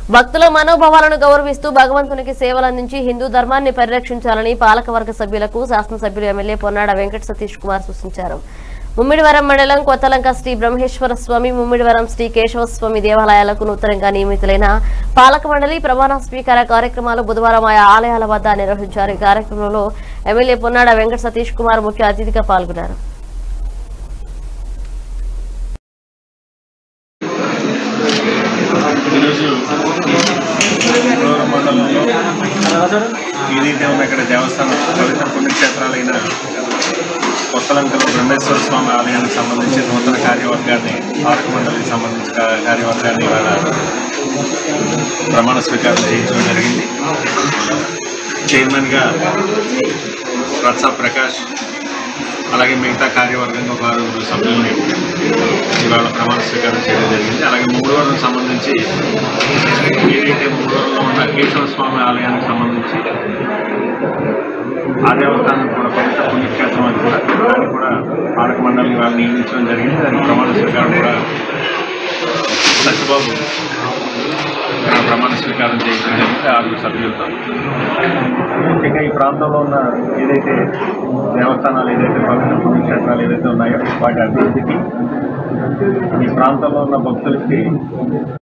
భక్తుల మనోభావాలను గౌరవిస్తూ భగవంతునికి సేవలు అందించి హిందూ ధర్మాన్ని పరిరక్షించాలని పాలకవర్గ సభ్యులకు శాసనసభ్యులు ఎమ్మెల్యే పొన్నాడ వెంకట సతీష్ కుమార్ సూచించారు ముమ్మిడివరం మండలం కొత్తలంక శ్రీ బ్రహ్మేశ్వర స్వామి ముమ్మిడివరం శ్రీ కేశవ స్వామి దేవాలయాలకు నూతనంగా నియమితులైన పాలక మండలి ప్రమాణ స్వీకార కార్యక్రమాలు బుధవారం ఆయా ఆలయాల వద్ద నిర్వహించారు ఈ కార్యక్రమంలో ఎమ్మెల్యే పొన్నాడ వెంకట సతీష్ కుమార్ ముఖ్య అతిథిగా పాల్గొన్నారు ఈరోజు గౌరవ మండలంలో ఏదైతే ఉన్న ఇక్కడ దేవస్థానం పవిత్ర పుణ్యక్షేత్రాలైన కొత్తలంకల బ్రహ్మేశ్వర స్వామి ఆలయానికి సంబంధించి నూతన కార్యవర్గాన్ని పాలక మండలికి సంబంధించిన కా- కార్యవర్గాన్ని ఇవాళ ప్రమాణ స్వీకారం చేయించడం జరిగింది చైర్మన్గా రత్స ప్రకాష్ అలాగే మిగతా కార్యవర్గంగా ఒక ఆరుగురు సభ్యుల్ని ఇవాళ ప్రమాణ స్వీకారం చేయడం జరిగింది అలాగే మూడవరం సంబంధించి ఏదైతే మూడవరంలో ఉన్న కేశవ స్వామి ఆలయానికి సంబంధించి ఆ దేవస్థానం కూడా పవిత్ర పుణ్యక్షేత్రం అని కూడా దాన్ని కూడా పాలక మండలిని వాళ్ళు నియమించడం జరిగింది దానికి ప్రమాణ స్వీకారం కూడా సత్యబాబు ఇక్కడ ప్రమాణ స్వీకారం చేయించడం జరిగింది ఆరుగురు సభ్యులతో ముఖ్యంగా ఈ ప్రాంతంలో ఉన్న ఏదైతే దేవస్థానాలు ఏదైతే పవిత్ర పుణ్యక్షేత్రాలు ఏదైతే ఉన్నాయో వాటి అభివృద్ధికి ఈ ప్రాంతంలో ఉన్న భక్తులకి